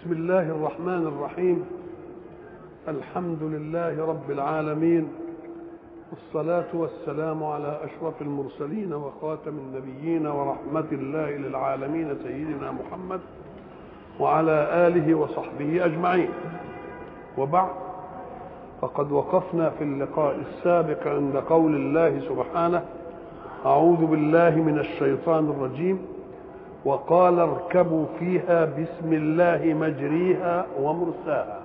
بسم الله الرحمن الرحيم الحمد لله رب العالمين والصلاة والسلام على أشرف المرسلين وخاتم النبيين ورحمة الله للعالمين سيدنا محمد وعلى آله وصحبه أجمعين وبعد فقد وقفنا في اللقاء السابق عند قول الله سبحانه أعوذ بالله من الشيطان الرجيم وقال اركبوا فيها بسم الله مجريها ومرساها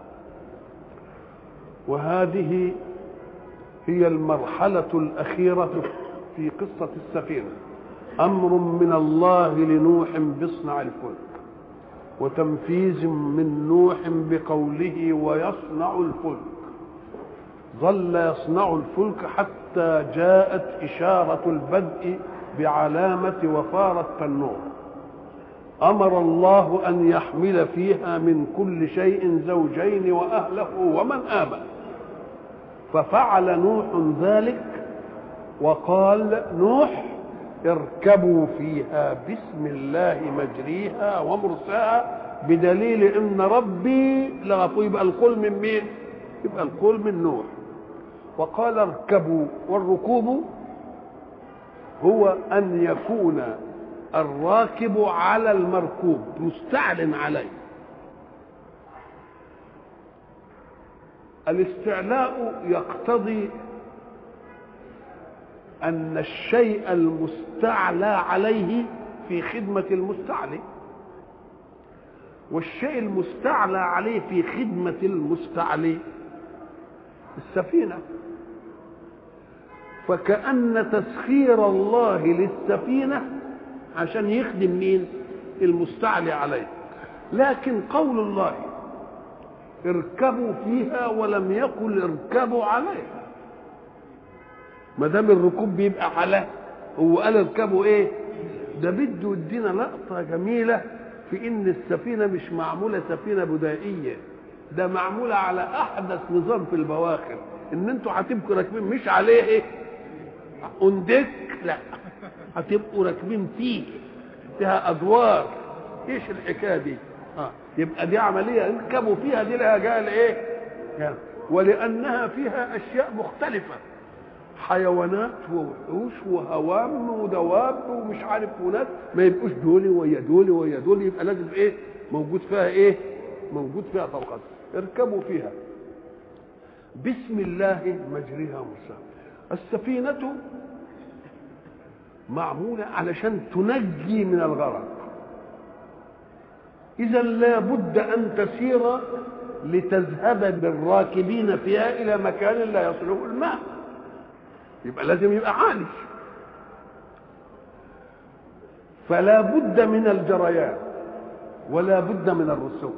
وهذه هي المرحلة الأخيرة في قصة السفينة أمر من الله لنوح بصنع الفلك وتنفيذ من نوح بقوله ويصنع الفلك ظل يصنع الفلك حتى جاءت إشارة البدء بعلامة وفار التنور امر الله ان يحمل فيها من كل شيء زوجين واهله ومن امن ففعل نوح ذلك وقال نوح اركبوا فيها بسم الله مجريها ومرساها بدليل ان ربي لغفور يبقى القول من مين يبقى القول من نوح وقال اركبوا والركوب هو ان يكون الراكب على المركوب مستعل عليه الاستعلاء يقتضي ان الشيء المستعلى عليه في خدمه المستعلي والشيء المستعلى عليه في خدمه المستعلي السفينه فكأن تسخير الله للسفينه عشان يخدم مين المستعلي عليه لكن قول الله اركبوا فيها ولم يقل اركبوا عليها ما دام الركوب بيبقى على هو قال اركبوا ايه ده بده يدينا لقطه جميله في ان السفينه مش معموله سفينه بدائيه ده معموله على احدث نظام في البواخر ان انتوا هتبقوا راكبين مش عليه ايه اندك لا هتبقوا راكبين فيه فيها ادوار ايش الحكايه دي اه يبقى دي عمليه اركبوا فيها دي لها جايه لايه يعني ولانها فيها اشياء مختلفه حيوانات ووحوش وهوام ودواب ومش عارف وناس ما يبقوش دول ويا دول ويا دول يبقى لازم ايه موجود فيها ايه موجود فيها طبقات اركبوا فيها بسم الله مجريها ومرساها السفينه معمولة علشان تنجي من الغرق إذا لا بد أن تسير لتذهب بالراكبين فيها إلى مكان لا يصله الماء يبقى لازم يبقى عالي فلا بد من الجريان ولا بد من الرسوم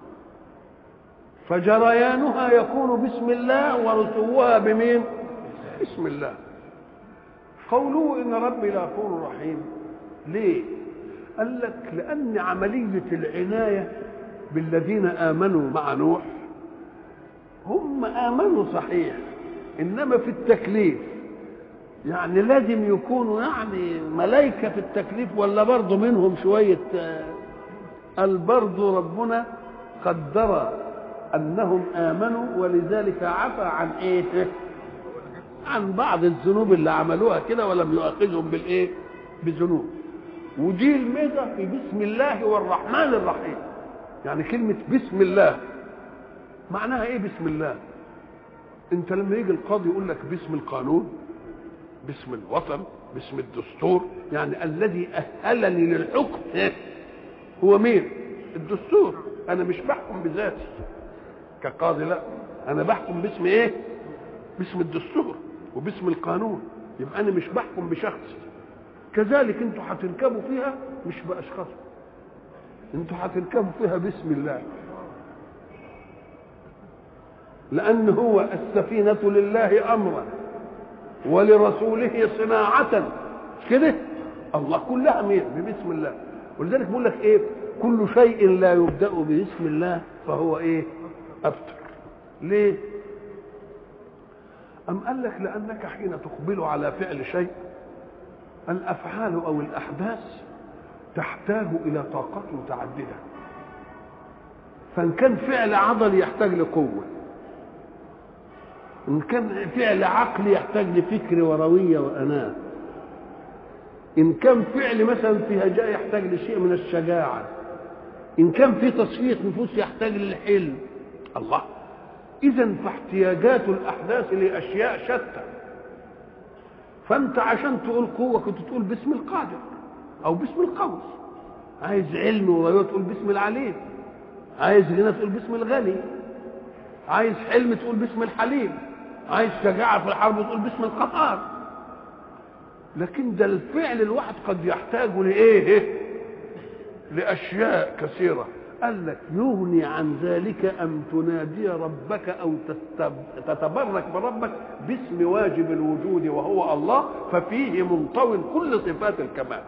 فجريانها يكون بسم الله ورسوها بمين بسم الله قوله ان ربي لغفور رحيم ليه قال لك لان عمليه العنايه بالذين امنوا مع نوح هم امنوا صحيح انما في التكليف يعني لازم يكونوا يعني ملائكه في التكليف ولا برضه منهم شويه قال برضه ربنا قدر انهم امنوا ولذلك عفى عن ايه عن بعض الذنوب اللي عملوها كده ولم يؤاخذهم بالايه بذنوب ودي الميزه في بسم الله والرحمن الرحيم يعني كلمه بسم الله معناها ايه بسم الله انت لما يجي القاضي يقول لك باسم القانون باسم الوطن باسم الدستور يعني الذي اهلني للحكم هو مين الدستور انا مش بحكم بذاتي كقاضي لا انا بحكم باسم ايه باسم الدستور وباسم القانون يبقى انا مش بحكم بشخص كذلك انتوا هتركبوا فيها مش باشخاص انتوا هتركبوا فيها باسم الله لان هو السفينه لله امرا ولرسوله صناعه مش كده الله كلها مين بسم الله ولذلك بيقول لك ايه كل شيء لا يبدا باسم الله فهو ايه ابتر ليه أم قال لك لأنك حين تقبل على فعل شيء الأفعال أو الأحداث تحتاج إلى طاقات متعددة فان كان فعل عضلي يحتاج لقوه ان كان فعل عقلي يحتاج لفكر ورويه واناه ان كان فعل مثلا في هجاء يحتاج لشيء من الشجاعه ان كان في تصفيه نفوس يحتاج للحلم الله اذا فاحتياجات الاحداث لاشياء شتى فانت عشان تقول قوه كنت تقول باسم القادر او باسم القوي عايز علم وغيره تقول باسم العليم عايز غنى تقول باسم الغني عايز حلم تقول باسم الحليم عايز شجاعه في الحرب تقول باسم القهار لكن ده الفعل الواحد قد يحتاج لايه لاشياء كثيره قال لك يغني عن ذلك ان تنادي ربك او تتبرك بربك باسم واجب الوجود وهو الله ففيه منطوي كل صفات الكمال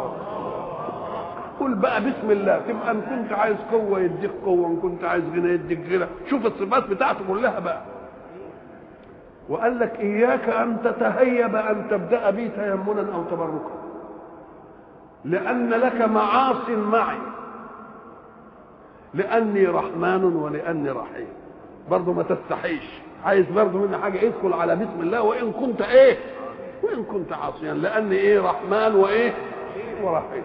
قل بقى بسم الله تبقى ان كنت عايز قوه يديك قوه ان كنت عايز غنى يديك غنى شوف الصفات بتاعته كلها بقى وقال لك اياك ان تتهيب ان تبدا بي تيمنا او تبركا لان لك معاص معي لاني رحمن ولاني رحيم برضه ما تستحيش عايز برضه مني حاجه ادخل على بسم الله وان كنت ايه وان كنت عاصيا لاني ايه رحمن وايه ورحيم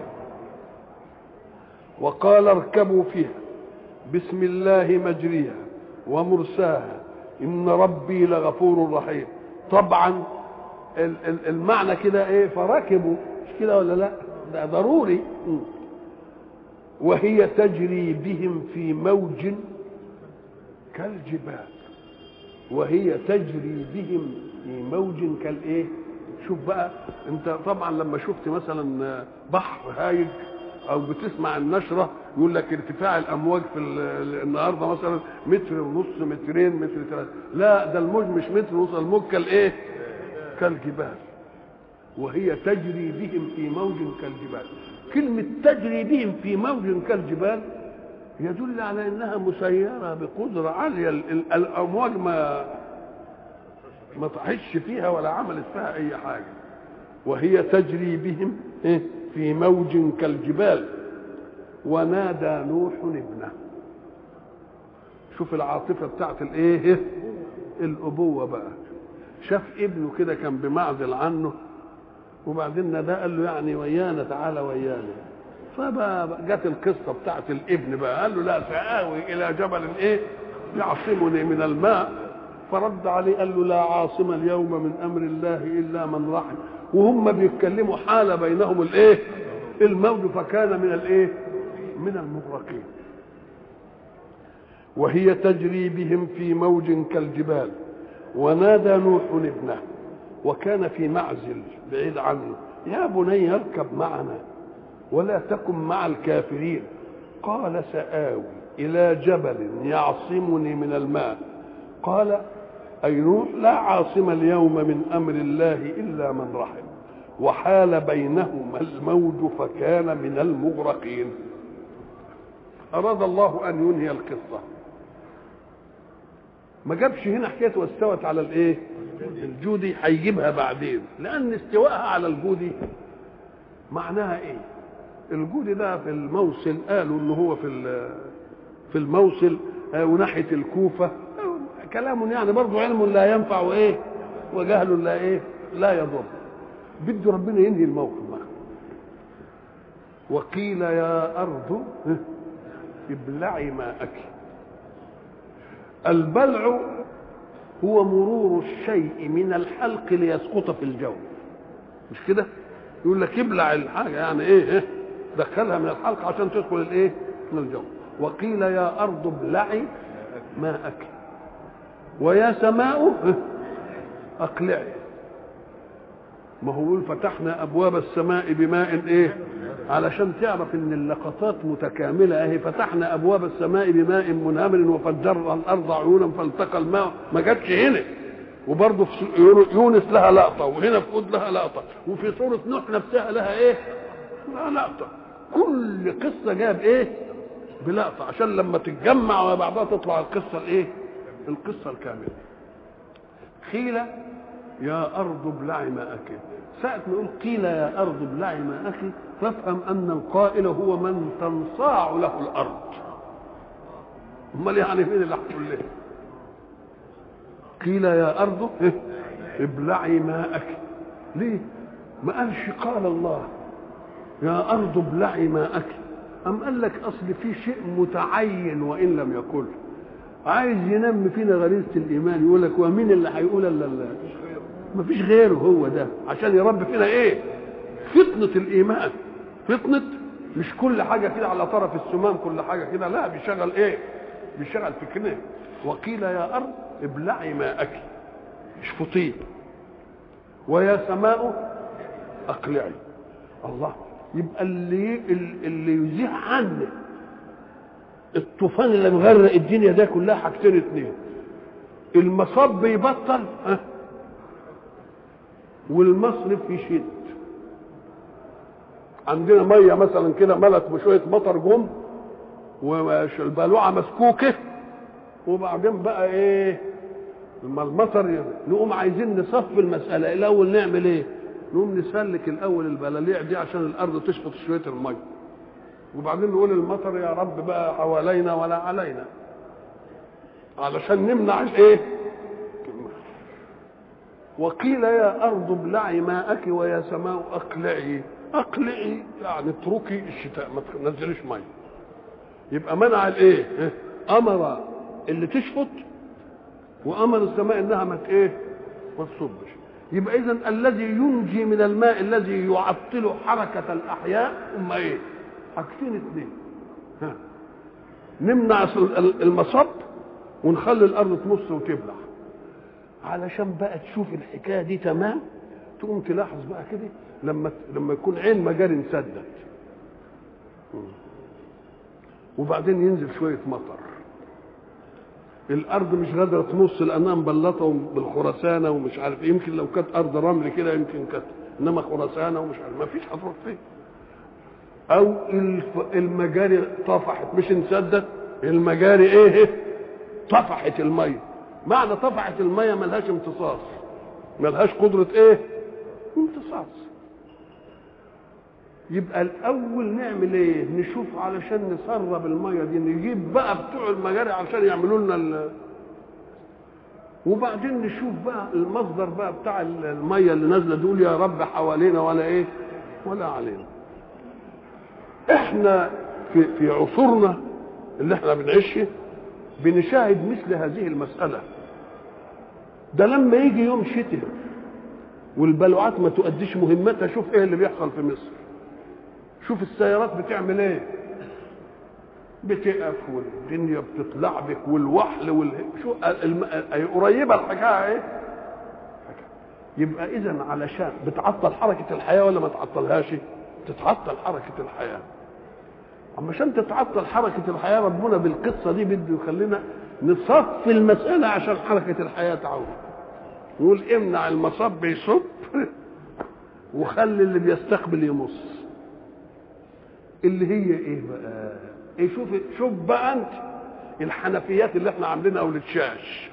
وقال اركبوا فيها بسم الله مجريها ومرساها ان ربي لغفور رحيم طبعا المعنى كده ايه فركبوا مش كده ولا لا ده ضروري وهي تجري بهم في موج كالجبال وهي تجري بهم في موج كالايه شوف بقى انت طبعا لما شفت مثلا بحر هايج او بتسمع النشره يقول لك ارتفاع الامواج في النهارده مثلا متر ونص مترين متر ثلاثه لا ده الموج مش متر ونص الموج كالايه كالجبال وهي تجري بهم في موج كالجبال كلمة تجري بهم في موج كالجبال يدل على انها مسيرة بقدرة عالية الامواج ما ما طحش فيها ولا عملت فيها اي حاجة وهي تجري بهم في موج كالجبال ونادى نوح ابنه شوف العاطفة بتاعت الايه الابوة بقى شاف ابنه كده كان بمعزل عنه وبعدين نادى قال له يعني ويانا تعالى ويانا فبقى جت القصه بتاعت الابن بقى قال له لا سآوي الى جبل ايه يعصمني من الماء فرد عليه قال له لا عاصم اليوم من امر الله الا من رحم وهم بيتكلموا حال بينهم الايه الموج فكان من الايه من المغرقين وهي تجري بهم في موج كالجبال ونادى نوح ابنه وكان في معزل بعيد عنه يا بني اركب معنا ولا تكن مع الكافرين قال سآوي إلى جبل يعصمني من الماء قال أي نوح لا عاصم اليوم من أمر الله إلا من رحم وحال بينهما الموج فكان من المغرقين أراد الله أن ينهي القصة ما جابش هنا حكايه واستوت على الايه الجودي هيجيبها بعدين لان استوائها على الجودي معناها ايه الجودي ده في الموصل قالوا ان هو في في الموصل وناحيه الكوفه كلام يعني برضه علم لا ينفع وايه وجهل لا ايه لا يضر بده ربنا ينهي الموقف بقى وقيل يا ارض ابلعي ماءك البلع هو مرور الشيء من الحلق ليسقط في الجو مش كده يقول لك ابلع الحاجه يعني ايه, إيه؟ دخلها من الحلق عشان تدخل الايه من الجو وقيل يا ارض ابلعي ماءك ويا سماء اقلعي ما هو يقول فتحنا ابواب السماء بماء ايه علشان تعرف ان اللقطات متكامله اهي فتحنا ابواب السماء بماء منهمر وفجرنا الارض عيونا فالتقى الماء ما جاتش هنا وبرضه في يونس لها لقطه وهنا في هود لها لقطه وفي سوره نوح نفسها لها ايه؟ لها لقطه كل قصه جاب ايه؟ بلقطه عشان لما تتجمع مع بعضها تطلع القصه الايه؟ القصه الكامله. قيل يا ارض ابلعي ماءك ساعة ما يقول قيل يا أرض ابلعي ماءك فافهم أن القائل هو من تنصاع له الأرض امال يعني مين اللي هتقول ليه قيل يا ارض إيه؟ ابلعي ماءك ليه ما قالش قال الله يا ارض ابلعي ماءك ام قال لك اصل في شيء متعين وان لم يقل عايز ينمي فينا غريزه الايمان يقول لك ومين اللي هيقول الا الله ما فيش غيره هو ده عشان يربي فينا ايه فطنه الايمان فطنه مش كل حاجه كده على طرف السمام كل حاجه كده لا بيشغل ايه بيشغل فكرنا وقيل يا ارض ابلعي ماءك اشفطيه ويا سماء اقلعي الله يبقى اللي اللي يزيح عنك الطوفان اللي مغرق الدنيا ده كلها حاجتين اتنين المصب يبطل ها والمصرف يشد عندنا ميه مثلا كده ملت بشويه مطر جم والبلوعه مسكوكه وبعدين بقى ايه لما المطر نقوم عايزين نصفي المساله الاول نعمل ايه نقوم نسلك الاول البلاليع دي عشان الارض تشفط شويه الميه وبعدين نقول المطر يا رب بقى حوالينا ولا علينا علشان نمنع الايه وقيل يا ارض ابلعي ماءك ويا سماء اقلعي اقلعي يعني اتركي الشتاء ما تنزليش ميه يبقى منع الايه امر اللي تشفط وامر السماء انها ما ايه ما تصبش يبقى اذا الذي ينجي من الماء الذي يعطل حركه الاحياء هم ايه حاجتين اثنين ها نمنع المصب ونخلي الارض تمص وتبلع علشان بقى تشوف الحكايه دي تمام تقوم تلاحظ بقى كده لما لما يكون عين مجاري مسدد وبعدين ينزل شويه مطر الارض مش قادره تمص لانها مبلطه بالخرسانه ومش عارف يمكن لو كانت ارض رمل كده يمكن كانت انما خرسانه ومش عارف ما فيش هتروح فين او المجاري طفحت مش انسدت المجاري ايه طفحت الميه معنى طفحت الميه ملهاش امتصاص ملهاش قدره ايه امتصاص يبقى الاول نعمل ايه نشوف علشان نسرب الميه دي نجيب بقى بتوع المجاري علشان يعملوا لنا ال... وبعدين نشوف بقى المصدر بقى بتاع الميه اللي نازله دول يا رب حوالينا ولا ايه ولا علينا احنا في في عصورنا اللي احنا بنعيشه بنشاهد مثل هذه المساله ده لما يجي يوم شتاء والبلوعات ما تؤديش مهمتها شوف ايه اللي بيحصل في مصر شوف السيارات بتعمل ايه بتقف والدنيا بتطلع بك والوحل وال شو الم... قريبه الحكايه ايه يبقى اذا علشان بتعطل حركه الحياه ولا ما تعطلهاش تتعطل حركه الحياه اما عشان تتعطل حركه الحياه ربنا بالقصه دي بده يخلينا نصفي المساله عشان حركه الحياه تعود نقول امنع المصب يصب وخلي اللي بيستقبل يمص اللي هي ايه بقى ايه شوف شوف بقى انت الحنفيات اللي احنا عاملينها والتشاش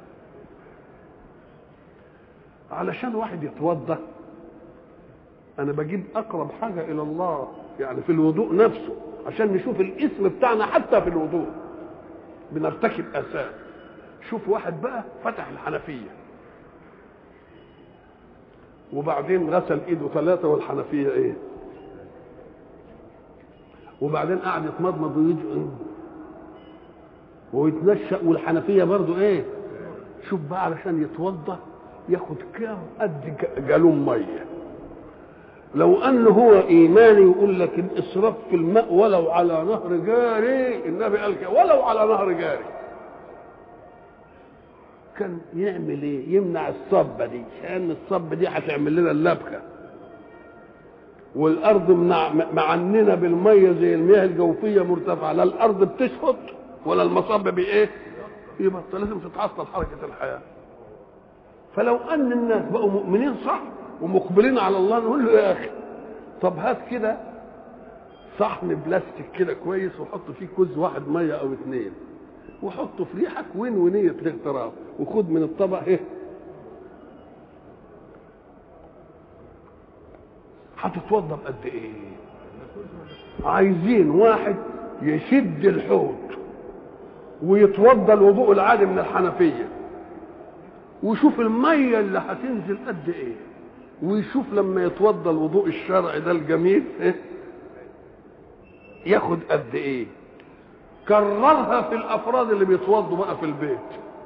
علشان واحد يتوضا انا بجيب اقرب حاجه الى الله يعني في الوضوء نفسه عشان نشوف الاسم بتاعنا حتى في الوضوء بنرتكب اثام شوف واحد بقى فتح الحنفيه وبعدين غسل ايده ثلاثه والحنفيه ايه وبعدين قعد يتمضمض ويدعو ويتنشأ والحنفية برضو ايه شوف بقى علشان يتوضا ياخد كام قد جالون ميه لو انه هو ايماني يقول لك الاسراف في الماء ولو على نهر جاري النبي قال كده ولو على نهر جاري كان يعمل ايه يمنع الصبه دي لان الصبه دي هتعمل لنا اللبكه والارض معننه بالميه زي المياه الجوفيه مرتفعه لا الارض بتشفط ولا المصب بايه يبطل لازم تتعطل حركه الحياه فلو ان الناس بقوا مؤمنين صح ومقبلين على الله نقول له يا اخي طب هات كده صحن بلاستيك كده كويس وحط فيه كوز واحد ميه او اثنين وحطه في ريحك وين ونية الاغتراب وخد من الطبق ايه هتتوضا قد ايه عايزين واحد يشد الحوض ويتوضى الوضوء العادي من الحنفيه ويشوف الميه اللي هتنزل قد ايه ويشوف لما يتوضى الوضوء الشرعي ده الجميل إيه؟ ياخد قد ايه كررها في الافراد اللي بيتوضوا بقى في البيت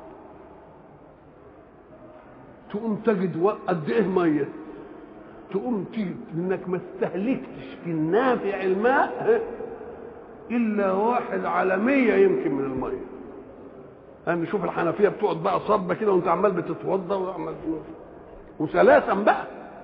تقوم تجد قد ايه ميه تقوم تجد انك ما استهلكتش في النافع الماء الا واحد على مية يمكن من الميه يعني شوف الحنفيه بتقعد بقى صبه كده وانت عمال بتتوضى وعمال وسلاسا بقى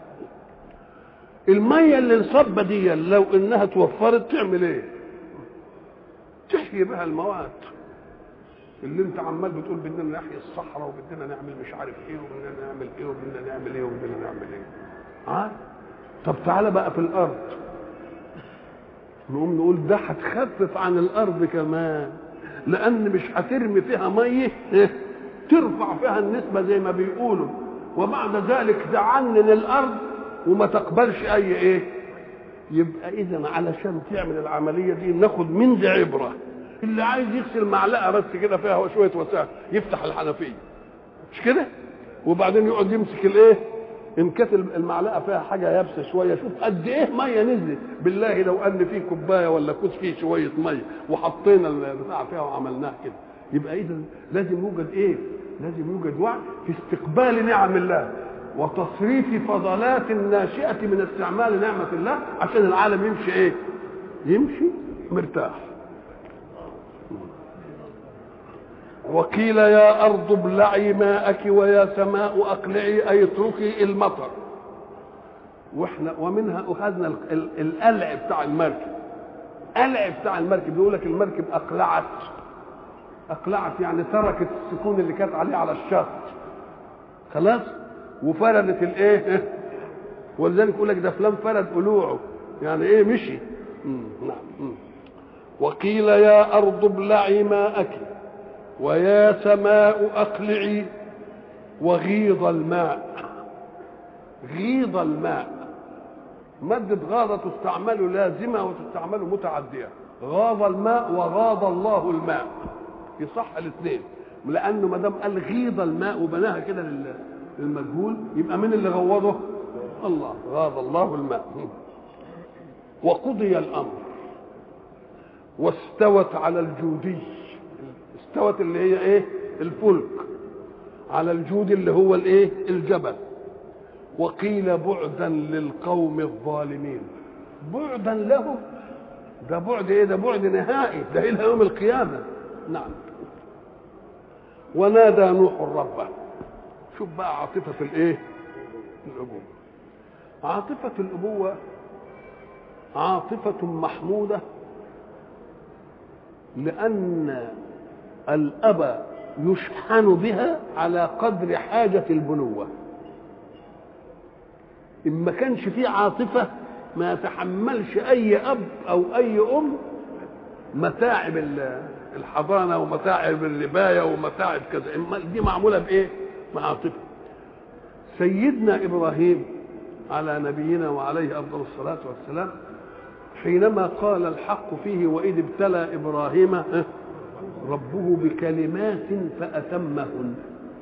الميه اللي انصب دي لو انها توفرت تعمل ايه تحيي بها المواد اللي انت عمال بتقول بدنا نحيي الصحراء وبدنا نعمل مش عارف ايه وبدنا نعمل ايه وبدنا نعمل ايه وبدنا نعمل ايه ها طب تعالى بقى في الارض نقوم نقول ده هتخفف عن الارض كمان لان مش هترمي فيها ميه ترفع فيها النسبه زي ما بيقولوا وبعد ذلك تعنن الارض وما تقبلش اي ايه يبقى اذا علشان تعمل العمليه دي ناخد من دي عبره اللي عايز يغسل معلقه بس كده فيها شويه وسائل يفتح الحنفيه مش كده وبعدين يقعد يمسك الايه ان كانت المعلقه فيها حاجه يابسه شويه شوف قد ايه ميه نزلت بالله لو ان في كوبايه ولا كوز فيه شويه ميه وحطينا البتاع فيها وعملناها كده يبقى اذا لازم يوجد ايه لازم يوجد وعي في استقبال نعم الله وتصريف فضلات الناشئة من استعمال نعمة الله عشان العالم يمشي ايه يمشي مرتاح وقيل يا أرض ابلعي ماءك ويا سماء أقلعي أي اتركي المطر واحنا ومنها أخذنا القلع بتاع المركب قلع بتاع المركب بيقول لك المركب أقلعت أقلعت يعني تركت السكون اللي كانت عليه على الشط خلاص وفردت الايه ولذلك يقول لك ده فلان فرد قلوعه يعني ايه مشي مم. نعم مم. وقيل يا ارض ابلعي ماءك ويا سماء اقلعي وغيض الماء غيض الماء مادة غاضة تستعمل لازمة وتستعمل متعدية غاض الماء وغاض الله الماء يصح الاثنين لأنه ما دام قال غيض الماء وبناها كده لله المجهول يبقى مين اللي غوضه الله غاض الله الماء وقضي الامر واستوت على الجودي استوت اللي هي ايه الفلك على الجود اللي هو الايه الجبل وقيل بعدا للقوم الظالمين بعدا لهم ده بعد ايه ده بعد نهائي ده الى يوم القيامه نعم ونادى نوح ربه شوف بقى عاطفة الإيه؟ الأبوة. عاطفة الأبوة عاطفة محمودة لأن الأب يشحن بها على قدر حاجة البنوة إن ما كانش فيه عاطفة ما يتحملش أي أب أو أي أم متاعب الحضانة ومتاعب الرباية ومتاعب كذا دي معمولة بإيه؟ عاطفة سيدنا إبراهيم على نبينا وعليه أفضل الصلاة والسلام حينما قال الحق فيه وإذ ابتلى إبراهيم ربه بكلمات فأتمهن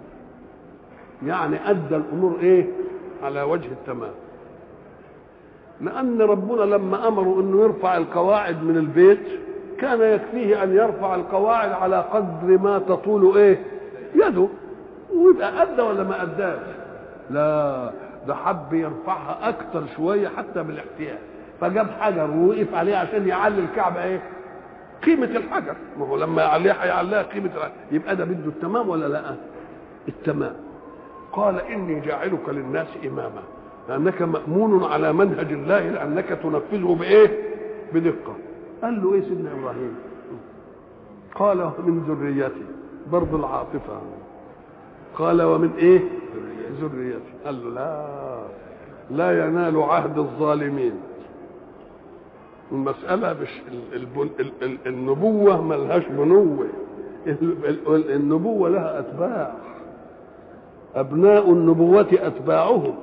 يعني أدى الأمور إيه على وجه التمام لأن ربنا لما أمروا أنه يرفع القواعد من البيت كان يكفيه أن يرفع القواعد على قدر ما تطول إيه يده ويبقى أدى ولا ما أداش لا ده حب يرفعها أكتر شوية حتى بالاحتياج فجاب حجر ووقف عليه عشان يعلي الكعبة إيه قيمة الحجر ما هو لما يعليها هيعليها قيمة الحجر يبقى ده بده التمام ولا لا التمام قال إني جاعلك للناس إماما لأنك مأمون على منهج الله لأنك تنفذه بإيه بدقة قال له إيه سيدنا إبراهيم قال من ذريتي برضه العاطفة قال ومن ايه ذريتي قال له لا لا ينال عهد الظالمين المسألة مش النبوة ملهاش بنوة النبوة لها أتباع أبناء النبوة أتباعهم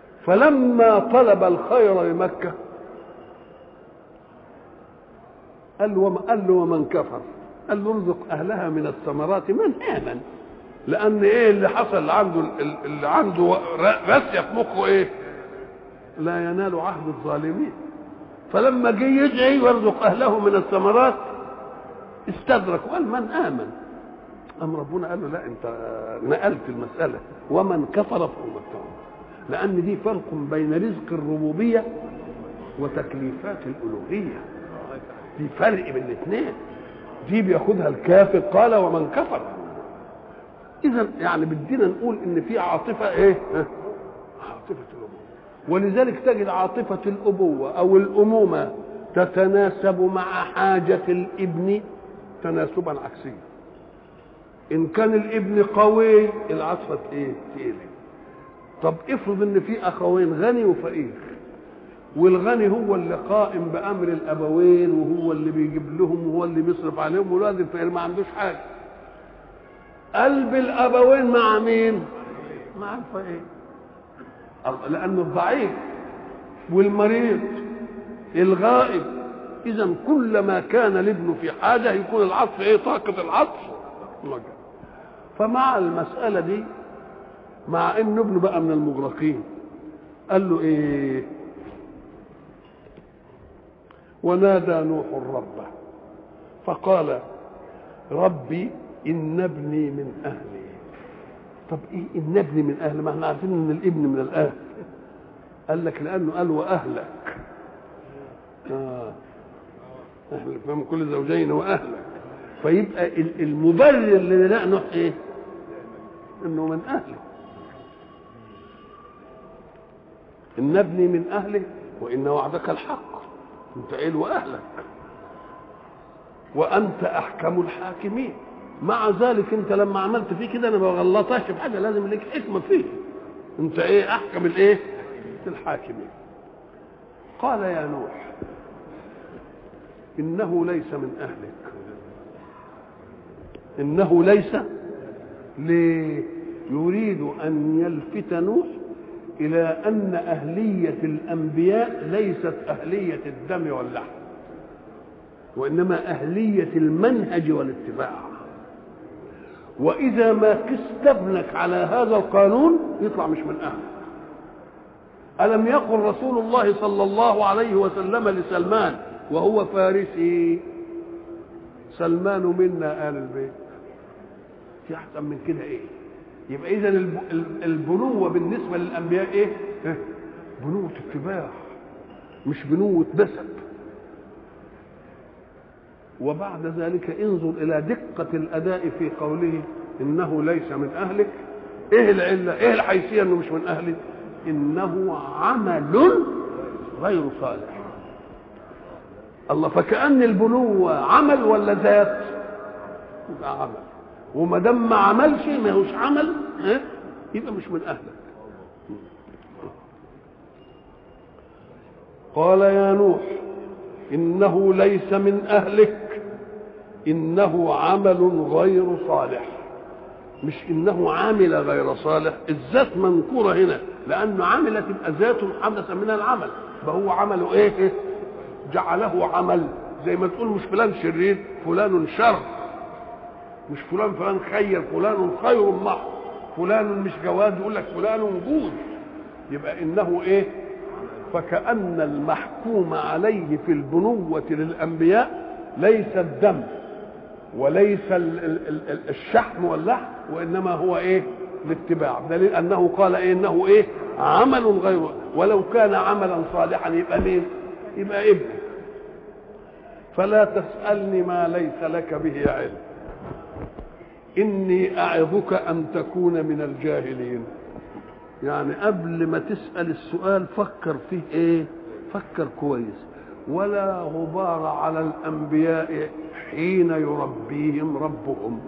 فلما طلب الخير لمكة قال له وم- قال له ومن كفر قال له ارزق اهلها من الثمرات من امن لان ايه اللي حصل عنده ال- اللي عنده ر- راسيه في مخه ايه لا ينال عهد الظالمين فلما جه يدعي ويرزق اهله من الثمرات استدرك وقال من امن أم ربنا قال له لا أنت نقلت المسألة ومن كفر فهو التوبة لأن دي فرق بين رزق الربوبية وتكليفات الألوهية دي فرق بين الاثنين دي بياخدها الكافر قال ومن كفر إذا يعني بدينا نقول إن في عاطفة إيه؟ ها؟ عاطفة الأبوة ولذلك تجد عاطفة الأبوة أو الأمومة تتناسب مع حاجة الابن تناسبا عكسيا ان كان الابن قوي العاطفه ايه تقيله طب افرض ان في اخوين غني وفقير والغني هو اللي قائم بامر الابوين وهو اللي بيجيب لهم وهو اللي بيصرف عليهم والواد الفقير ما عندوش حاجه قلب الابوين مع مين مع الفقير الله- لانه الضعيف والمريض الغائب اذا كلما كان الابن في حاجه يكون العطف ايه طاقه العطف مجد. فمع المساله دي مع ان ابنه بقى من المغرقين قال له ايه ونادى نوح ربه فقال ربي ان ابني من اهلي طب ايه ان ابني من اهلي ما احنا عارفين ان الابن من الاهل قال لك لانه قال واهلك آه. اهلك من كل زوجين واهلك فيبقى ال- المبرر لنداء نوح ايه؟ انه من اهله ان ابني من اهله وان وعدك الحق انت قايل واهلك وانت احكم الحاكمين مع ذلك انت لما عملت فيه كده انا ما بغلطهاش في حاجه لازم لك حكمه فيه انت ايه احكم الايه الحاكمين قال يا نوح انه ليس من اهلك انه ليس ليه يريد ان يلفت نوح الى ان اهليه الانبياء ليست اهليه الدم واللحم وانما اهليه المنهج والاتباع واذا ما قست ابنك على هذا القانون يطلع مش من اهلك الم يقل رسول الله صلى الله عليه وسلم لسلمان وهو فارسي سلمان منا ال البيت في احسن من كده ايه يبقى اذا الب- ال- البنوه بالنسبه للانبياء ايه إيه؟ بنوه اتباع مش بنوه بسب وبعد ذلك انظر الى دقه الاداء في قوله انه ليس من اهلك ايه العله ايه الحيثيه انه مش من اهلك انه عمل غير صالح الله فكأن البنوة عمل ولا ذات؟ يبقى عمل وما دام ما عملش ما هوش عمل ها؟ يبقى مش من أهلك قال يا نوح إنه ليس من أهلك إنه عمل غير صالح مش إنه عامل غير صالح الذات منكورة هنا لأنه عمل تبقى ذات حدث من العمل فهو عمله إيه؟ إيه؟ جعله عمل زي ما تقول مش فلان شرير فلان شر مش فلان فلان خير فلان خير محض فلان مش جواد يقول لك فلان جود يبقى انه ايه فكأن المحكوم عليه في البنوة للأنبياء ليس الدم وليس ال- ال- ال- الشحم واللحم وإنما هو إيه الاتباع دليل أنه قال إيه إنه إيه عمل غير ولو كان عملا صالحا يبقى مين يبقى ابنك فلا تسألني ما ليس لك به علم إني أعظك أن تكون من الجاهلين يعني قبل ما تسأل السؤال فكر فيه إيه فكر كويس ولا غبار على الأنبياء حين يربيهم ربهم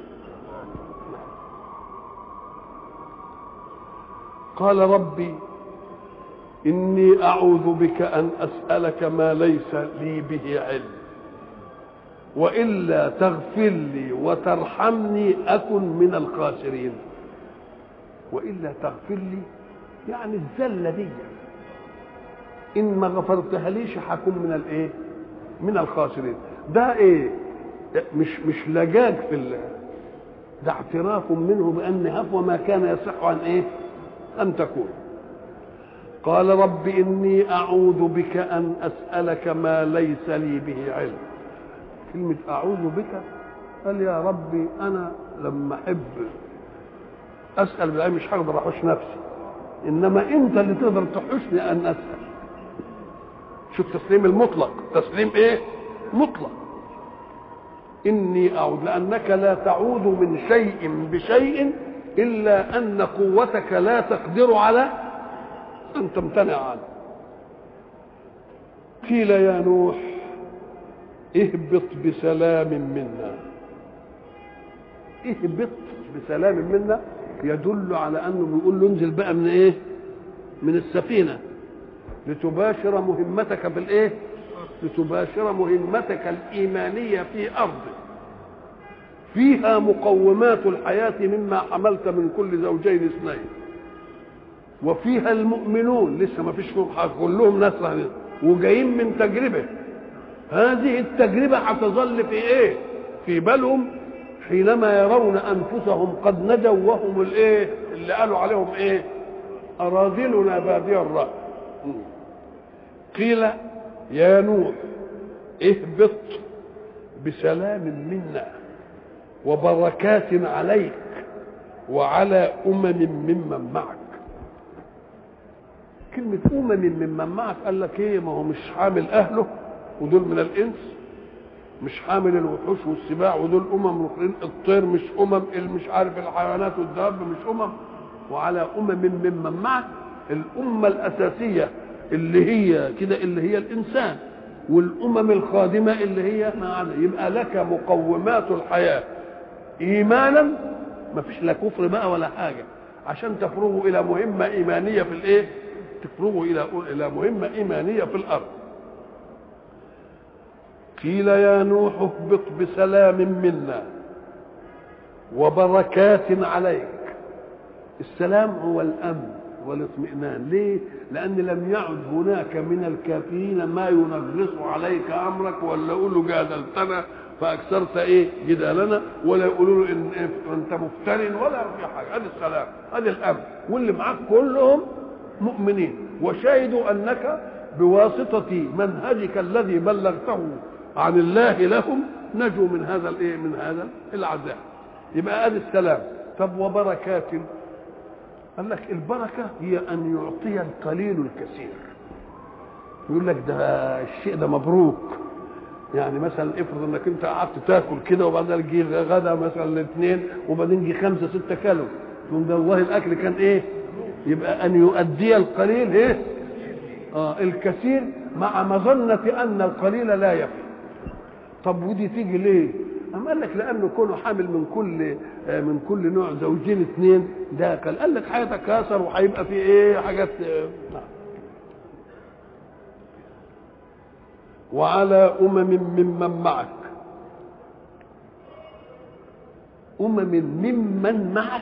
قال ربي إني أعوذ بك أن أسألك ما ليس لي به علم وإلا تغفر لي وترحمني أكن من الخاسرين وإلا تغفر لي يعني الزلة دي إن ما غفرتها ليش هكون من الإيه؟ من الخاسرين ده ايه مش مش لجاج في ال... ده اعتراف منه بان هفوه ما كان يصح ان ايه ان تكون قال رب اني اعوذ بك ان اسالك ما ليس لي به علم كلمه اعوذ بك قال يا ربي انا لما احب اسال بالله مش هقدر احوش نفسي انما انت اللي تقدر تحوشني ان اسال شوف تسليم المطلق تسليم ايه مطلق اني اعوذ لانك لا تعود من شيء بشيء الا ان قوتك لا تقدر على ان تمتنع عنه قيل يا نوح اهبط بسلام منا اهبط بسلام منا يدل على انه بيقول له انزل بقى من ايه من السفينه لتباشر مهمتك في الايه لتباشر مهمتك الايمانيه في ارضك فيها مقومات الحياه مما حملت من كل زوجين اثنين وفيها المؤمنون لسه ما فيش فيهم حاجه كلهم ناس وجايين من تجربه هذه التجربه هتظل في ايه في بالهم حينما يرون انفسهم قد نجوا وهم الايه اللي قالوا عليهم ايه اراذلنا بادي الراي قيل يا نوح اهبط بسلام منا وبركات عليك وعلى امم ممن معك كلمة أمم ممن معك قال لك إيه ما هو مش حامل أهله ودول من الإنس مش حامل الوحوش والسباع ودول أمم أخرين الطير مش أمم مش عارف الحيوانات والدواب مش أمم وعلى أمم ممن معك الأمة الأساسية اللي هي كده اللي هي الإنسان والأمم الخادمة اللي هي معنا يبقى لك مقومات الحياة إيمانا ما فيش لا كفر بقى ولا حاجة عشان تفرغوا إلى مهمة إيمانية في الإيه؟ تفرغوا إلى إلى مهمة إيمانية في الأرض قيل يا نوح اهبط بسلام منا وبركات عليك السلام هو الامن والاطمئنان ليه لان لم يعد هناك من الكافرين ما ينغص عليك امرك ولا يقول له جادلتنا فاكثرت ايه جدالنا ولا يقولوا له ان انت مفتر ولا في حاجه هذا السلام هذا الامن واللي معاك كلهم مؤمنين وشهدوا انك بواسطه منهجك الذي بلغته عن الله لهم نجوا من هذا الايه من هذا العذاب يبقى ادي السلام طب وبركات قال لك البركه هي ان يعطي القليل الكثير يقول لك ده الشيء ده مبروك يعني مثلا افرض انك انت قعدت تاكل كده وبعدين جه غدا مثلا الاثنين وبعدين جه خمسه سته كيلو تقول ده والله الاكل كان ايه؟ يبقى ان يؤدي القليل ايه؟ اه الكثير مع مظنه ان القليل لا يفي طب ودي تيجي ليه؟ أم قال لك لأنه كونه حامل من كل من كل نوع زوجين اثنين ده قال, قال لك هيتكاثر وهيبقى في إيه حاجات نعم. وعلى أمم ممن معك أمم ممن معك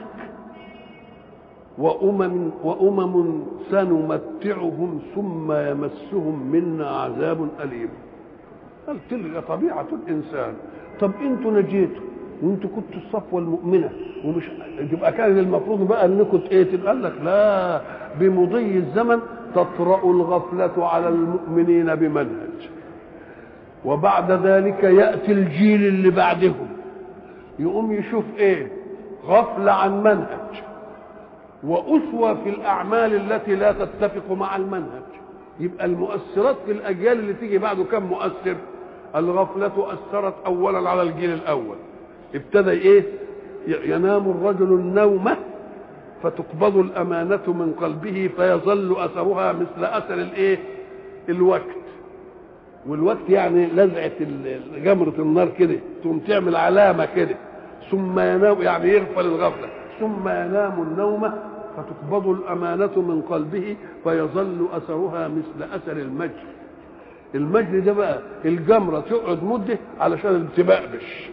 وأمم وأمم سنمتعهم ثم يمسهم منا عذاب أليم قال تلك طبيعة الإنسان طب انتوا نجيتوا وانتوا كنتوا الصفوة المؤمنة ومش يبقى كان المفروض بقى انكم ايه قال لك لا بمضي الزمن تطرأ الغفلة على المؤمنين بمنهج وبعد ذلك يأتي الجيل اللي بعدهم يقوم يشوف ايه غفلة عن منهج وأسوة في الأعمال التي لا تتفق مع المنهج يبقى المؤثرات في الأجيال اللي تيجي بعده كم مؤثر الغفلة أثرت أولا على الجيل الأول ابتدى إيه ينام الرجل النومة فتقبض الأمانة من قلبه فيظل أثرها مثل أثر الإيه الوقت والوقت يعني لزعة جمرة النار كده ثم تعمل علامة كده ثم ينام يعني يغفل الغفلة ثم ينام النومة فتقبض الأمانة من قلبه فيظل أثرها مثل أثر المجد المجد ده بقى الجمرة تقعد مدة علشان تبقبش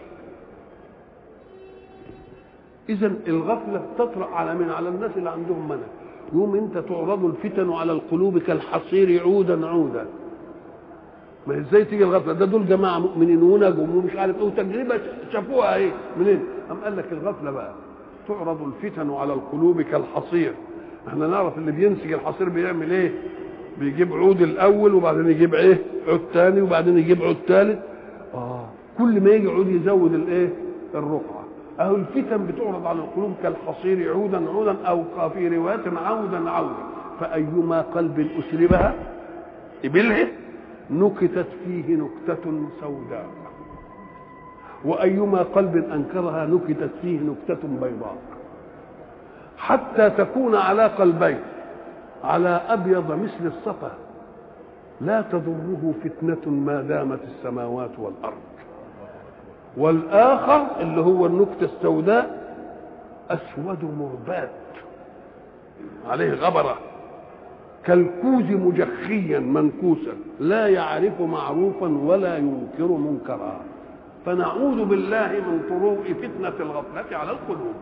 إذا الغفلة تطرأ على من؟ على الناس اللي عندهم منهج يوم أنت تعرض الفتن على القلوب كالحصير عودا عودا ما ازاي تيجي الغفله ده دول جماعه مؤمنين ونجوا ومش عارف ايه وتجربه شافوها ايه منين؟ قام قال لك الغفله بقى تعرض الفتن على القلوب كالحصير احنا نعرف اللي بينسج الحصير بيعمل ايه؟ بيجيب عود الاول وبعدين يجيب ايه؟ عود ثاني وبعدين يجيب عود ثالث اه كل ما يجي عود يزود الايه؟ الرقعه اهو الفتن بتعرض على القلوب كالحصير عودا عودا او في روايات عودا عودا فايما قلب اسلبها ابله نكتت فيه نكتة سوداء وأيما قلب أنكرها نكتت فيه نكتة بيضاء حتى تكون على قلبين على أبيض مثل الصفا لا تضره فتنة ما دامت السماوات والأرض والآخر اللي هو النكتة السوداء أسود مربات عليه غبرة كالكوز مجخيا منكوسا لا يعرف معروفا ولا ينكر منكرا فنعوذ بالله من طروء فتنة الغفلة على القلوب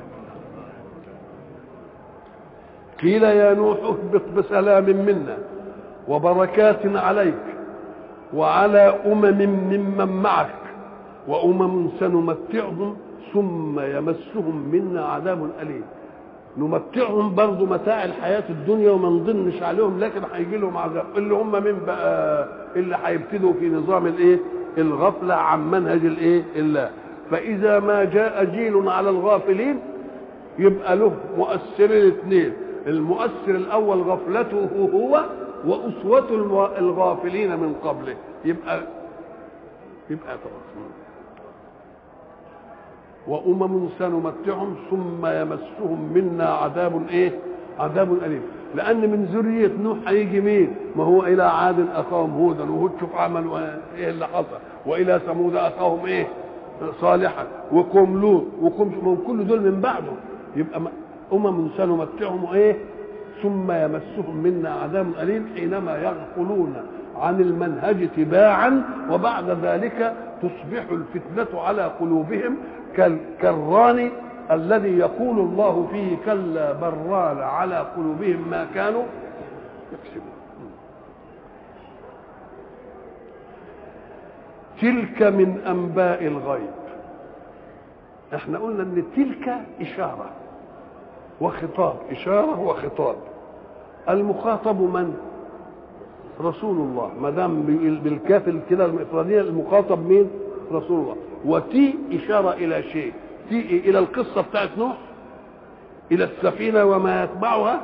قيل يا نوح اهبط بسلام منا وبركات عليك وعلى أمم ممن معك وأمم سنمتعهم ثم يمسهم منا عذاب أليم نمتعهم برضه متاع الحياة الدنيا وما نضنش عليهم لكن هيجي لهم عذاب اللي هم من بقى اللي هيبتدوا في نظام الايه الغفلة عن منهج الايه الله فإذا ما جاء جيل على الغافلين يبقى له مؤثرين اثنين المؤثر الأول غفلته هو وأسوة الغافلين من قبله يبقى يبقى طبعا وأمم سنمتعهم ثم يمسهم منا عذاب ايه؟ عذاب أليم لأن من ذرية نوح هيجي مين؟ ما هو إلى عاد أخاهم هودا وهود شوف عملوا إيه اللي حصل وإلى ثمود أخاهم إيه؟ صالحا وقوم لوط وقوم كل دول من بعده يبقى أمم سنمتعهم إيه؟ ثم يمسهم منا عذاب أليم حينما يغفلون عن المنهج تباعا وبعد ذلك تصبح الفتنة على قلوبهم كالران الذي يقول الله فيه كلا بران على قلوبهم ما كانوا يكسبون تلك من انباء الغيب احنا قلنا ان تلك اشاره وخطاب اشاره وخطاب المخاطب من رسول الله ما دام بالكاف كده الافراديه المخاطب مين رسول الله وتي إشارة إلى شيء تي إلى القصة بتاعت نوح إلى السفينة وما يتبعها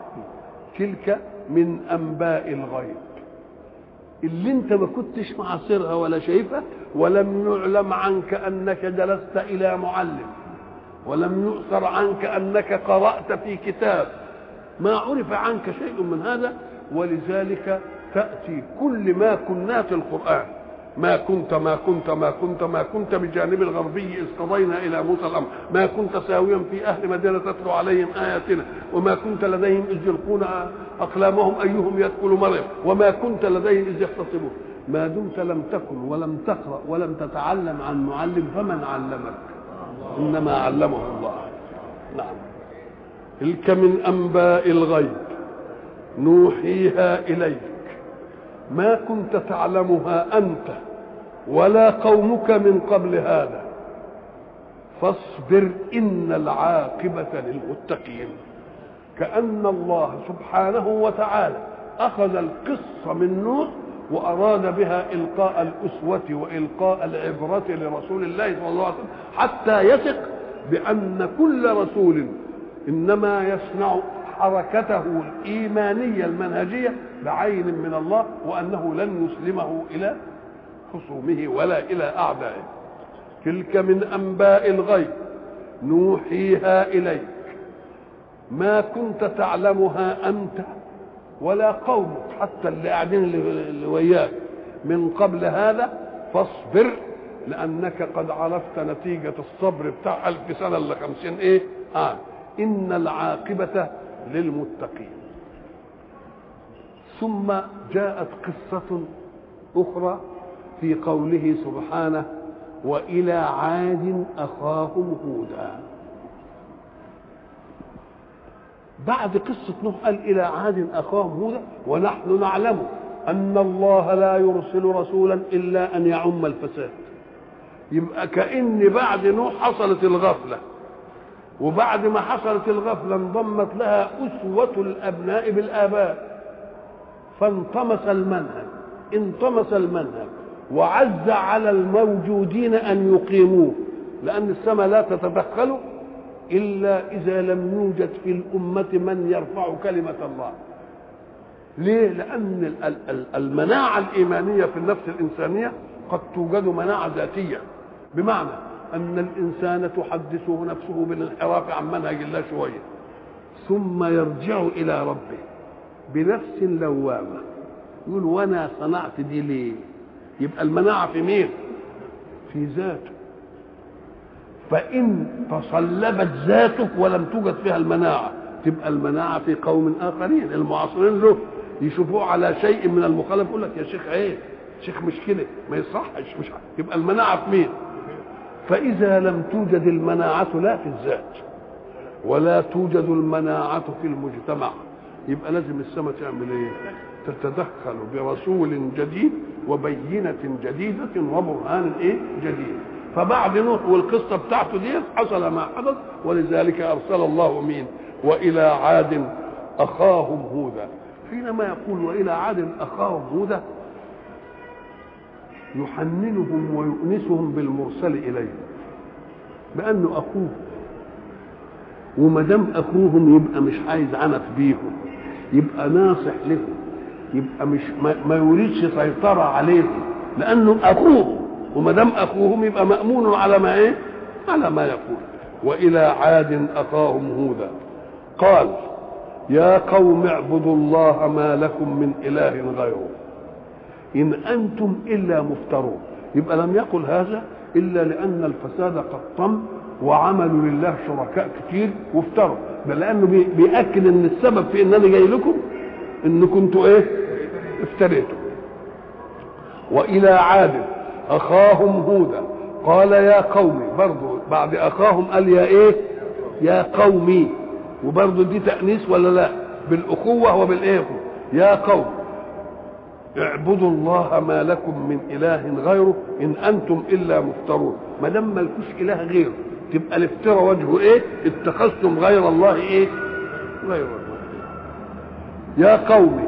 تلك من أنباء الغيب اللي انت ما كنتش معاصرها ولا شايفها ولم يعلم عنك انك جلست الى معلم ولم يؤثر عنك انك قرات في كتاب ما عرف عنك شيء من هذا ولذلك تاتي كل ما كنا في القران ما كنت ما كنت ما كنت ما كنت بجانب الغربي إذ قضينا إلى موسى الأمر ما كنت ساويا في أهل مدينة تتلو عليهم آياتنا وما كنت لديهم إذ يلقون أقلامهم أيهم يدخل مريم وما كنت لديهم إذ يختصمون ما دمت لم تكن ولم تقرأ ولم تتعلم عن معلم فمن علمك إنما علمه الله نعم تلك من أنباء الغيب نوحيها إليك ما كنت تعلمها انت ولا قومك من قبل هذا فاصبر ان العاقبه للمتقين كان الله سبحانه وتعالى اخذ القصه من نوح واراد بها القاء الاسوه والقاء العبره لرسول الله صلى الله عليه وسلم حتى يثق بان كل رسول انما يصنع حركته الإيمانية المنهجية بعين من الله وأنه لن يسلمه إلى خصومه ولا إلى أعدائه تلك من أنباء الغيب نوحيها إليك ما كنت تعلمها أنت ولا قومك حتى اللي قاعدين اللي وياك من قبل هذا فاصبر لأنك قد عرفت نتيجة الصبر بتاع ألف سنة إلا خمسين إيه آه إن العاقبة للمتقين ثم جاءت قصة أخرى في قوله سبحانه وإلى عاد أخاهم هودا بعد قصة نوح قال إلى عاد أخاهم هودا ونحن نعلم أن الله لا يرسل رسولا إلا أن يعم الفساد يبقى كأن بعد نوح حصلت الغفلة وبعد ما حصلت الغفلة انضمت لها أسوة الأبناء بالآباء فانطمس المنهج انطمس المنهج وعز على الموجودين أن يقيموه لأن السماء لا تتدخل إلا إذا لم يوجد في الأمة من يرفع كلمة الله ليه؟ لأن المناعة الإيمانية في النفس الإنسانية قد توجد مناعة ذاتية بمعنى أن الإنسان تحدثه نفسه بالانحراف عن منهج الله شوية ثم يرجع إلى ربه بنفس لوامة يقول وأنا صنعت دي ليه؟ يبقى المناعة في مين؟ في ذاته فإن تصلبت ذاته ولم توجد فيها المناعة تبقى المناعة في قوم آخرين المعاصرين له يشوفوه على شيء من المخالف يقول لك يا شيخ عيب شيخ مش كده ما يصحش مش يبقى المناعة في مين؟ فإذا لم توجد المناعة لا في الذات ولا توجد المناعة في المجتمع يبقى لازم السماء تعمل ايه؟ تتدخل برسول جديد وبينة جديدة وبرهان ايه؟ جديد فبعد نوح والقصة بتاعته دي حصل ما حدث ولذلك أرسل الله مين؟ وإلى عاد أخاهم هودا حينما يقول وإلى عاد أخاهم هودا يحننهم ويؤنسهم بالمرسل إليه بأنه أخوه وما دام أخوهم يبقى مش عايز عنف بيهم يبقى ناصح لهم يبقى مش ما, ما يريدش سيطرة عليهم لأنه أخوهم وما دام أخوهم يبقى مأمون على ما إيه؟ على ما يقول وإلى عاد أخاهم هودا قال يا قوم اعبدوا الله ما لكم من إله غيره إن أنتم إلا مفترون يبقى لم يقل هذا إلا لأن الفساد قد طم وعملوا لله شركاء كتير وافتروا بل لأنه بيأكد أن السبب في أن أنا جاي لكم أن كنتوا إيه افتريتوا وإلى عاد أخاهم هودا قال يا قومي برضو بعد أخاهم قال يا إيه يا قومي وبرضو دي تأنيس ولا لا بالأخوة وبالإيه يا قوم اعبدوا الله ما لكم من اله غيره ان انتم الا مفترون ما دام مالكوش اله غيره تبقى الافتراء وجهه ايه اتخذتم غير الله ايه غير الله يا قوم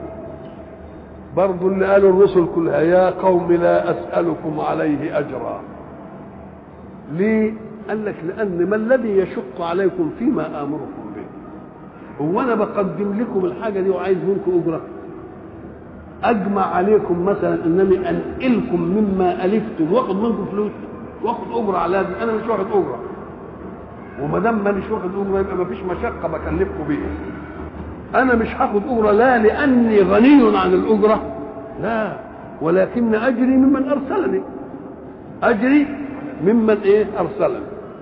برضو اللي قالوا الرسل كلها يا قوم لا اسالكم عليه اجرا ليه قال لك لان ما الذي يشق عليكم فيما امركم به هو انا بقدم لكم الحاجه دي وعايز منكم اجره اجمع عليكم مثلا انني انقلكم مما الفتم واخد منكم فلوس واخد اجره على هذا انا مش واخد اجره وما دام مانيش واخد اجره يبقى مفيش مشقه بكلفكم بيها انا مش هاخد اجره لا لاني غني عن الاجره لا ولكن اجري ممن ارسلني اجري ممن ايه ارسلني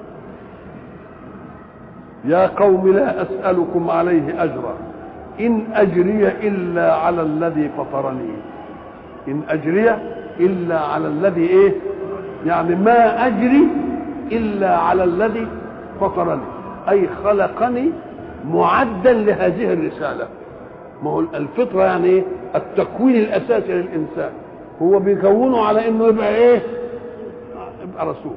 يا قوم لا اسالكم عليه اجرا إن أجري إلا على الذي فطرني إن أجري إلا على الذي إيه يعني ما أجري إلا على الذي فطرني أي خلقني معدا لهذه الرسالة ما هو الفطرة يعني إيه التكوين الأساسي للإنسان هو بيكونه على إنه يبقى إيه يبقى رسول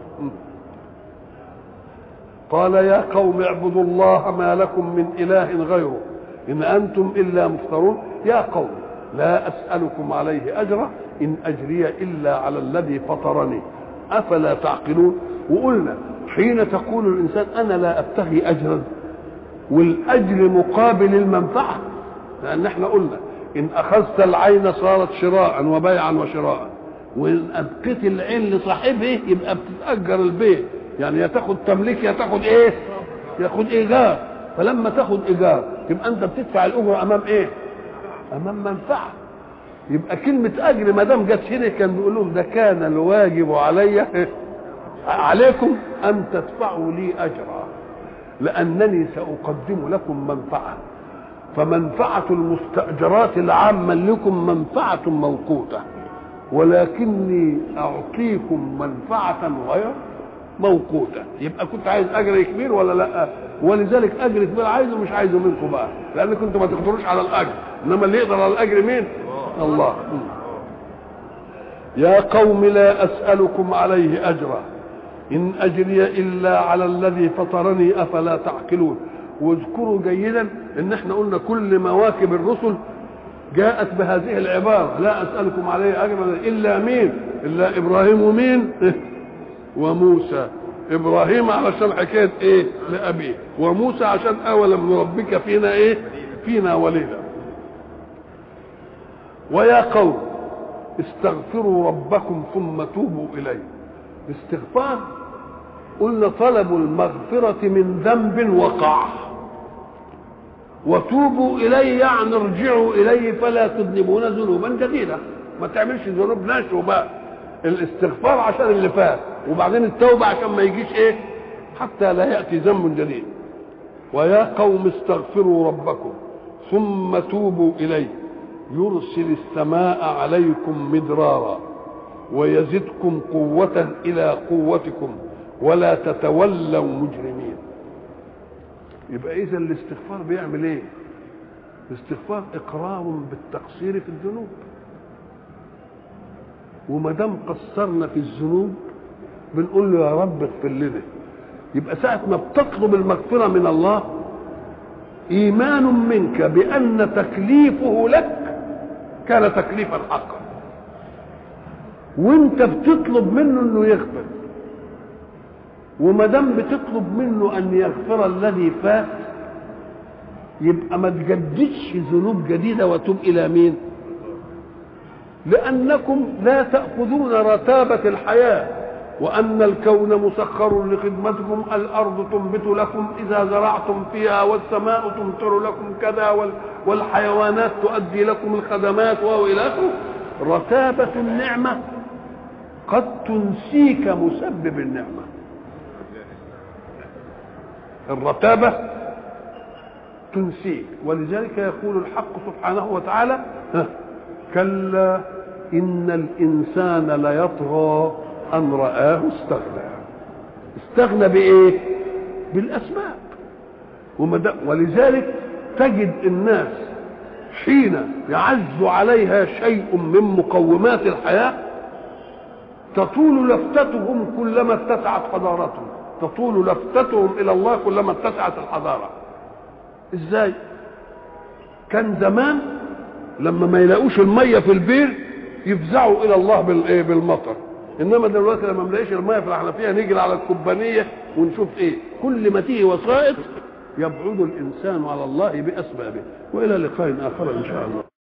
قال يا قوم اعبدوا الله ما لكم من إله غيره إن أنتم إلا مفترون يا قوم لا أسألكم عليه أجرا إن أجري إلا على الذي فطرني أفلا تعقلون وقلنا حين تقول الإنسان أنا لا أبتغي أجرا والأجر مقابل المنفعة لأن احنا قلنا إن أخذت العين صارت شراء وبيعا وشراء وإن أبقيت العين لصاحبه يبقى بتتأجر البيت يعني يا تاخد تمليك يا تاخد إيه؟ ياخد إيجار فلما تاخد إيجار يبقى انت بتدفع الاجره امام ايه امام منفعه يبقى كلمه اجر ما دام جت هنا كان بيقول لهم ده كان الواجب علي عليكم ان تدفعوا لي اجرا لانني ساقدم لكم منفعه فمنفعه المستاجرات العامه لكم منفعه موقوته ولكني اعطيكم منفعه غير موقوته يبقى كنت عايز اجر كبير ولا لا ولذلك اجر كبير عايزه مش عايزه منكم بقى لان كنتوا ما تقدروش على الاجر انما اللي يقدر على الاجر مين الله يا قوم لا أسألكم عليه أجرا إن أجري إلا على الذي فطرني أفلا تعقلون واذكروا جيدا ان احنا قلنا كل مواكب الرسل جاءت بهذه العبارة لا أسألكم عليه أجرا إلا مين إلا إبراهيم ومين وموسى إبراهيم علشان حكاية إيه لأبيه وموسى عشان أولم نربك فينا إيه فينا وليدا ويا قوم استغفروا ربكم ثم توبوا إليه الاستغفار قلنا طلب المغفرة من ذنب وقع وتوبوا إليه يعني ارجعوا إليه فلا تذنبون ذنوبا جديدة ما تعملش ذنوب نشو بقى الاستغفار عشان اللي فات وبعدين التوبة عشان ما يجيش ايه حتى لا يأتي ذنب جديد ويا قوم استغفروا ربكم ثم توبوا إليه يرسل السماء عليكم مدرارا ويزدكم قوة إلى قوتكم ولا تتولوا مجرمين يبقى إذا الاستغفار بيعمل إيه؟ الاستغفار إقرار بالتقصير في الذنوب وما دام قصرنا في الذنوب بنقول له يا رب اغفر لنا يبقى ساعة ما بتطلب المغفرة من الله إيمان منك بأن تكليفه لك كان تكليفا حقا وانت بتطلب منه انه يغفر وما دام بتطلب منه ان يغفر الذي فات يبقى ما تجددش ذنوب جديده وتوب الى مين لانكم لا تاخذون رتابه الحياه وان الكون مسخر لخدمتكم الارض تنبت لكم اذا زرعتم فيها والسماء تمطر لكم كذا والحيوانات تؤدي لكم الخدمات والى اخره رتابه النعمه قد تنسيك مسبب النعمه الرتابه تنسيك ولذلك يقول الحق سبحانه وتعالى كلا ان الانسان ليطغى ان رآه استغنى استغنى بايه بالاسباب ولذلك تجد الناس حين يعز عليها شيء من مقومات الحياه تطول لفتتهم كلما اتسعت حضارتهم تطول لفتتهم الى الله كلما اتسعت الحضاره ازاي كان زمان لما ما يلاقوش الميه في البير يفزعوا الى الله بالايه بالمطر انما دلوقتي لما ما نلاقيش الميه في الحنفيه نيجي على الكوبانيه ونشوف ايه كل ما تيجي وسائط يبعد الانسان على الله باسبابه والى لقاء اخر ان شاء الله